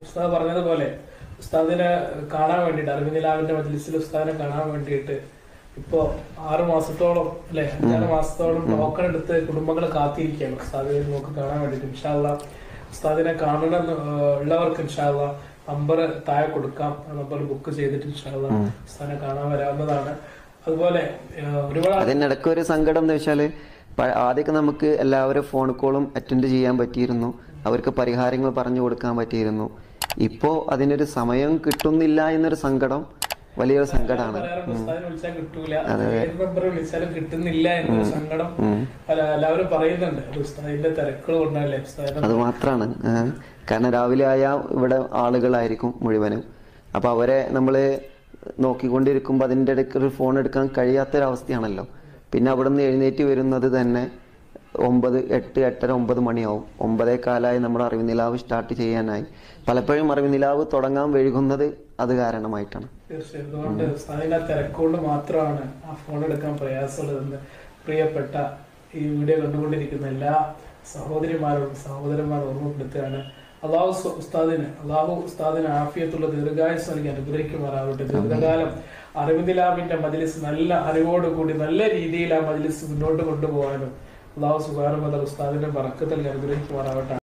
ഉസ്താദ് പറഞ്ഞതുപോലെ ഉസ്താദിനെ കാണാൻ വേണ്ടിയിട്ട് അറിവിനിലാവിന്റെ മജ്ലിസിൽ ഉസ്താദിനെ കാണാൻ വേണ്ടിയിട്ട് ഇപ്പോ ആറ് മാസത്തോളം അല്ലെ അഞ്ചാറ് മാസത്തോളം ടോക്കൺ എടുത്ത് കുടുംബങ്ങൾ കാത്തിരിക്കുകയാണ് ഉസ്താദിനെ നമുക്ക് കാണാൻ വേണ്ടിയിട്ട് ഇൻഷാല്ല ഉസ്താദിനെ കാണണമെന്ന് ഏഹ്, ഉള്ളവർക്ക് ഇൻഷാല്ല നമ്പർ താഴെ കൊടുക്കാം നമ്പർ ബുക്ക് ചെയ്തിട്ട് ഇൻഷാല്ല ഉസ്താദിനെ കാണാൻ വരാവുന്നതാണ് അതുപോലെ ഏഹ്, ഒരുപാട് അതിനിടയ്ക്ക് ഒരു സങ്കടം എന്താ വെച്ചാല് പ- ആദ്യമൊക്കെ നമുക്ക് എല്ലാവരും ഫോൺ കോളും അറ്റൻഡ് ചെയ്യാൻ പറ്റിയിരുന്നു അവർക്ക് പരിഹാരങ്ങൾ പറഞ്ഞു കൊടുക്കാൻ പറ്റിയിരുന്നു ഇപ്പോ അതിനൊരു സമയം കിട്ടുന്നില്ല എന്നൊരു സങ്കടം വലിയൊരു സങ്കടമാണ് പറയാറുണ്ട് ഉസ്താദിനെ വിളിച്ചാൽ കിട്ടൂല ഏത് നമ്പർ വിളിച്ചാലും കിട്ടുന്നില്ല എന്നൊരു സങ്കടം പല എല്ലാവരും പറയുന്നുണ്ട് അത് ഉസ്താദിന്റെ തിരക്കുകൾ കൊണ്ടല്ലേ ഉസ്താദിന്റെ അത് മാത്രമാണ് കാരണം രാവിലെ ആയാൽ ഇവിടെ ആളുകളായിരിക്കും മുഴുവനും അപ്പൊ അവരെ നമ്മൾ നോക്കിക്കൊണ്ടിരിക്കുമ്പോൾ അതിൻ്റെ ഇടയ്ക്ക് ഒരു ഫോൺ എടുക്കാൻ കഴിയാത്തൊരവസ്ഥയാണല്ലോ പിന്നെ അവിടെ നിന്ന് എഴുന്നേറ്റ് വരുന്നത് തന്നെ ഒമ്പത് എട്ട് എട്ടര ഒമ്പത് മണിയാവും ഒമ്പതേ കാലായി നമ്മുടെ അറിവ് നിലാവ് സ്റ്റാർട്ട് ചെയ്യാനായി പലപ്പോഴും അറിവ് നിലാവ് തുടങ്ങാൻ വൈകുന്നത് അത് കാരണമായിട്ടാണ് തീർച്ചയായും അതുകൊണ്ട് ഉസ്താദിന്റെ തിരക്കുകൊണ്ട് മാത്രമാണ് ആ ഫോൺ എടുക്കാൻ പ്രയാസമുള്ളതെന്ന് പ്രിയപ്പെട്ട ഈ വീഡിയോ കണ്ടുകൊണ്ടിരിക്കുന്ന എല്ലാ സഹോദരിമാരോടും സഹോദരന്മാരും ഓർമ്മപ്പെടുത്തുകയാണ് അള്ളാഹു സു- ഉസ്താദിന് അള്ളാഹു ഉസ്താദിന് ആഫിയത്തുള്ള ദീർഘായുസ് നൽകി അനുഗ്രഹിക്കുമാറാവട്ടെ ദീർഘകാലം അറിവിന്ദിലാമിന്റെ മജ്ലിസ് നല്ല അറിവോടുകൂടി നല്ല രീതിയിൽ ആ മജ്ലിസ് മുന്നോട്ട് കൊണ്ടുപോകാനും അള്ളാഹു സുബാനുമത ഉസ്താദിന്റെ പറക്കത്തിൽ അനുഗ്രഹിക്കുമാറാവട്ടെ